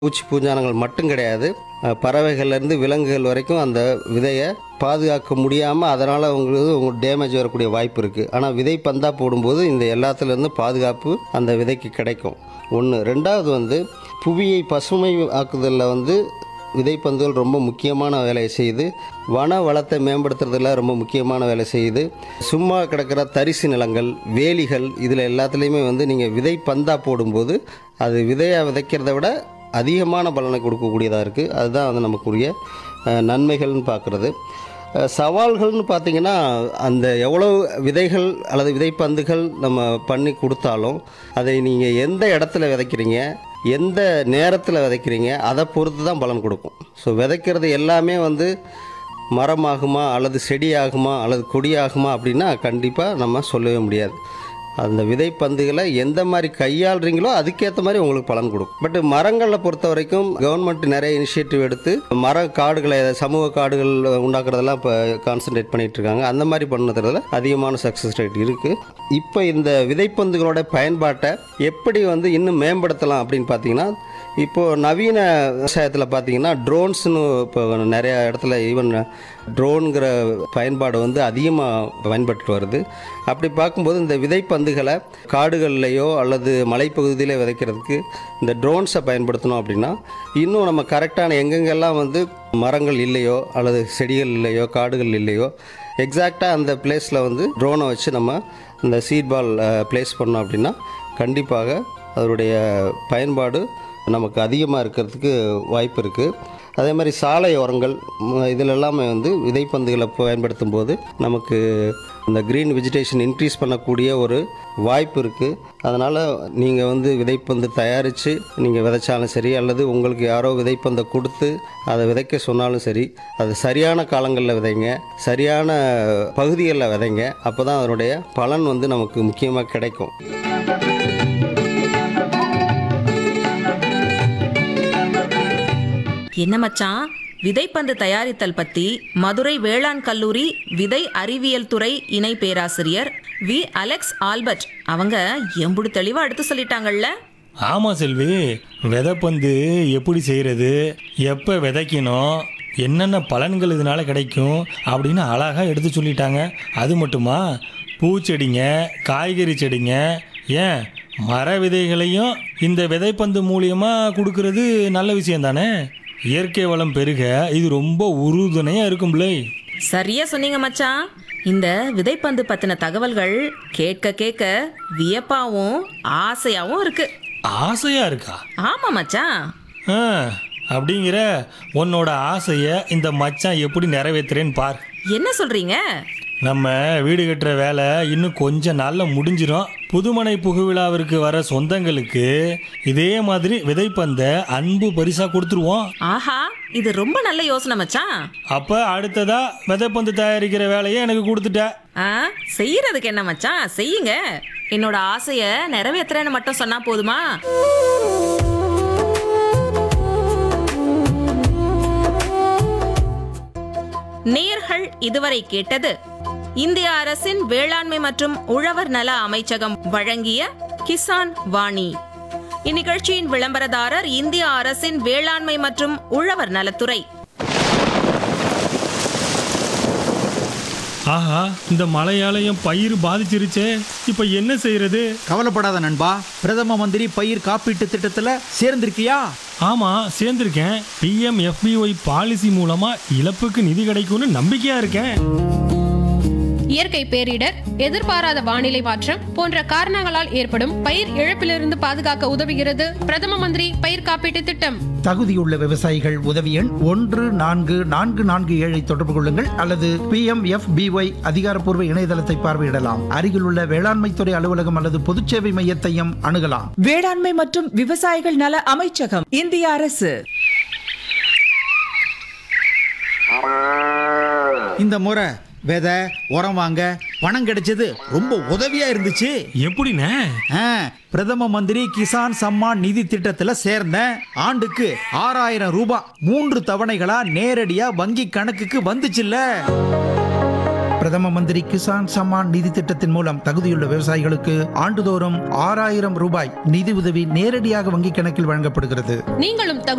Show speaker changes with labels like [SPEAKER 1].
[SPEAKER 1] பூச்சி பூஞ்சானங்கள் மட்டும் கிடையாது அஹ், பறவைகள்லேருந்து விலங்குகள் வரைக்கும் அந்த விதையை பாதுகாக்க முடியாமல் அதனால் உங்களுக்கு உங்களுக்கு டேமேஜ் வரக்கூடிய வாய்ப்பு இருக்குது ஆனால் விதை பந்தா போடும்போது இந்த எல்லாத்துலேருந்து பாதுகாப்பு அந்த விதைக்கு கிடைக்கும் ஒன்று ரெண்டாவது வந்து புவியை பசுமை ஆக்குதலில் வந்து விதைப்பந்துகள் ரொம்ப முக்கியமான வேலையை செய்யுது வன வளத்தை மேம்படுத்துறதுல ரொம்ப முக்கியமான வேலை செய்யுது சும்மா கிடக்கிற தரிசு நிலங்கள் வேலிகள் இதில் எல்லாத்துலேயுமே வந்து நீங்கள் விதை பந்தா போடும்போது அது விதையாக விதைக்கிறத விட அதிகமான பலனை கொடுக்கக்கூடியதாக இருக்குது அதுதான் வந்து நமக்குரிய அஹ், நன்மைகள்னு பார்க்குறது அஹ், சவால்கள்னு பார்த்தீங்கன்னா அந்த எவ்வளோ விதைகள் அல்லது விதைப்பந்துகள் நம்ம பண்ணி கொடுத்தாலும் அதை நீங்கள் எந்த இடத்துல விதைக்கிறீங்க எந்த நேரத்தில் விதைக்கிறீங்க அதை பொறுத்து தான் பலன் கொடுக்கும் ஸோ விதைக்கிறது எல்லாமே வந்து மரமாகுமா அல்லது செடியாகுமா அல்லது கொடியாகுமா அப்படின்னா கண்டிப்பாக நம்ம சொல்லவே முடியாது அந்த விதைப்பந்துகளை எந்த மாதிரி கையாளுறீங்களோ அதுக்கேற்ற மாதிரி உங்களுக்கு பலன் கொடுக்கும் பட் மரங்களை பொறுத்த வரைக்கும் கவர்மெண்ட் நிறைய இனிஷியேட்டிவ் எடுத்து மர காடுகளை சமூக காடுகள் உண்டாக்குறதெல்லாம் இப்போ கான்சென்ட்ரேட் பண்ணிட்டு இருக்காங்க அந்த மாதிரி பண்ணதுல அதிகமான சக்ஸஸ் ரேட் இருக்குது இப்போ இந்த விதைப்பந்துகளோட பயன்பாட்டை எப்படி வந்து இன்னும் மேம்படுத்தலாம் அப்படின்னு பார்த்தீங்கன்னா இப்போது நவீன விவசாயத்தில் பார்த்தீங்கன்னா ட்ரோன்ஸ்னு இப்போ நிறைய இடத்துல ஈவன் ட்ரோனுங்கிற பயன்பாடு வந்து அதிகமாக பயன்பட்டு வருது அப்படி பார்க்கும்போது இந்த விதைப்பந்துகளை காடுகள்லையோ அல்லது மலைப்பகுதியிலே விதைக்கிறதுக்கு இந்த ட்ரோன்ஸை பயன்படுத்தணும் அப்படின்னா இன்னும் நம்ம கரெக்டான எங்கெங்கெல்லாம் வந்து மரங்கள் இல்லையோ அல்லது செடிகள் இல்லையோ காடுகள் இல்லையோ எக்ஸாக்டாக அந்த பிளேஸில் வந்து ட்ரோனை வச்சு நம்ம இந்த சீட் பால் ப்ளேஸ் பண்ணோம் அப்படின்னா கண்டிப்பாக அதனுடைய பயன்பாடு நமக்கு அதிகமாக இருக்கிறதுக்கு வாய்ப்பு இருக்குது அதே மாதிரி சாலை உரங்கள் ம், இதில் எல்லாமே வந்து விதைப்பந்துகளை பயன்படுத்தும் போது நமக்கு இந்த க்ரீன் வெஜிடேஷன் இன்க்ரீஸ் பண்ணக்கூடிய ஒரு வாய்ப்பு இருக்குது அதனால் நீங்கள் வந்து விதைப்பந்து தயாரித்து நீங்கள் விதைச்சாலும் சரி அல்லது உங்களுக்கு யாரோ விதைப்பந்தை கொடுத்து அதை விதைக்க சொன்னாலும் சரி அது சரியான காலங்களில் விதைங்க சரியான பகுதிகளில் விதைங்க அப்போ தான் அதனுடைய பலன் வந்து நமக்கு முக்கியமாக கிடைக்கும்
[SPEAKER 2] என்ன மச்சான் விதைப்பந்து தயாரித்தல் பத்தி மதுரை வேளாண் கல்லூரி விதை அறிவியல் துறை இணை பேராசிரியர் வி அலெக்ஸ் ஆல்பர்ட் அவங்க எம்புடு தெளிவா எடுத்து சொல்லிட்டாங்கல்ல
[SPEAKER 3] ஆமாம் செல்வி விதைப்பந்து எப்படி செய்கிறது எப்போ விதைக்கணும் என்னென்ன பலன்கள் இதனால் கிடைக்கும் அப்படின்னு அழகாக எடுத்து சொல்லிட்டாங்க அது மட்டுமா பூச்செடிங்க காய்கறி செடிங்க ஏன் மர விதைகளையும் இந்த விதைப்பந்து மூலியமாக கொடுக்கறது நல்ல விஷயம் தானே இயற்கை வளம் பெருக இது ரொம்ப உறுதுணையாக இருக்கும் பிள்ளை
[SPEAKER 2] சரியா சொன்னீங்க மச்சான் இந்த விதைப்பந்து பத்தின தகவல்கள் கேட்க கேட்க வியப்பாவும் ஆசையாவும் இருக்கு
[SPEAKER 3] ஆசையாக இருக்கா
[SPEAKER 2] ஆமா மச்சான்
[SPEAKER 3] ஆ அப்படிங்கிற உன்னோட ஆசையை இந்த மச்சான் எப்படி நிறைவேற்றுறேன்னு பார்
[SPEAKER 2] என்ன சொல்றீங்க
[SPEAKER 3] நம்ம வீடு கட்டுற வேலை இன்னும் கொஞ்ச நாளில் முடிஞ்சிரும் புதுமனை புகுவிழாவிற்கு வர சொந்தங்களுக்கு இதே மாதிரி விதைப்பந்த அன்பு பரிசா கொடுத்துருவோம்
[SPEAKER 2] ஆஹா இது ரொம்ப நல்ல யோசனை மச்சான்
[SPEAKER 3] அப்போ அடுத்ததா விதைப்பந்து தயாரிக்கிற வேலையை எனக்கு கொடுத்துட்ட
[SPEAKER 2] ஆ செய்யறதுக்கு என்ன மச்சான் செய்யுங்க என்னோட ஆசைய நிறைவேத்துறேன்னு மட்டும் சொன்னா போதுமா நேர்கள் இதுவரை கேட்டது இந்திய அரசின் வேளாண்மை மற்றும் உழவர் நல அமைச்சகம் வழங்கிய கிசான் வாணி இந்நிகழ்ச்சியின் விளம்பரதாரர் இந்திய அரசின் வேளாண்மை மற்றும் உழவர் நலத்துறை
[SPEAKER 3] ஆஹா இந்த மழையாலையும் பயிர் பாதிச்சிருச்சே இப்போ என்ன செய்யறது
[SPEAKER 4] கவலைப்படாத நண்பா பிரதம மந்திரி பயிர் காப்பீட்டு திட்டத்துல சேர்ந்திருக்கியா
[SPEAKER 3] ஆமாம் சேர்ந்திருக்கேன் பிஎம் எஃபிஒய் பாலிசி மூலமா இழப்புக்கு நிதி கிடைக்கும்னு நம்பிக்கையா இருக்கேன்
[SPEAKER 5] இயற்கை பேரிடர் எதிர்பாராத வானிலை மாற்றம் போன்ற காரணங்களால் ஏற்படும் பயிர் இழப்பிலிருந்து பாதுகாக்க உதவுகிறது பிரதம மந்திரி பயிர் காப்பீட்டு திட்டம்
[SPEAKER 6] தகுதியுள்ள விவசாயிகள் உதவி எண் ஒன்று நான்கு நான்கு நான்கு ஏழை தொடர்பு கொள்ளுங்கள் அல்லது பி எம் எஃப் பிஒய் அதிகாரப்பூர்வ இணையதளத்தை பார்வையிடலாம் அருகிலுள்ள வேளாண்மைத்துறை அலுவலகம் அல்லது பொதுச்சேவை மையத்தையும் அணுகலாம்
[SPEAKER 7] வேளாண்மை மற்றும் விவசாயிகள் நல அமைச்சகம் இந்திய அரசு
[SPEAKER 4] இந்த முறை விதை உரம் வாங்க பணம் கிடைச்சது ரொம்ப உதவியா இருந்துச்சு
[SPEAKER 3] எப்படிண்ணே
[SPEAKER 4] ஆ, பிரதம மந்திரி கிசான் சம்மான் நிதி திட்டத்துல சேர்ந்தேன் ஆண்டுக்கு ஆறாயிரம் ரூபாய் மூன்று தவணைகளா நேரடியா வங்கி கணக்குக்கு வந்துச்சுல்ல
[SPEAKER 6] பிரதம மந்திரி கிசான் சம்மான் நிதி திட்டத்தின் மூலம் தகுதியுள்ள விவசாயிகளுக்கு ஆண்டுதோறும் ஆறாயிரம் ரூபாய் நிதி உதவி நேரடியாக வங்கிக் கணக்கில் வழங்கப்படுகிறது
[SPEAKER 5] நீங்களும் தகுதி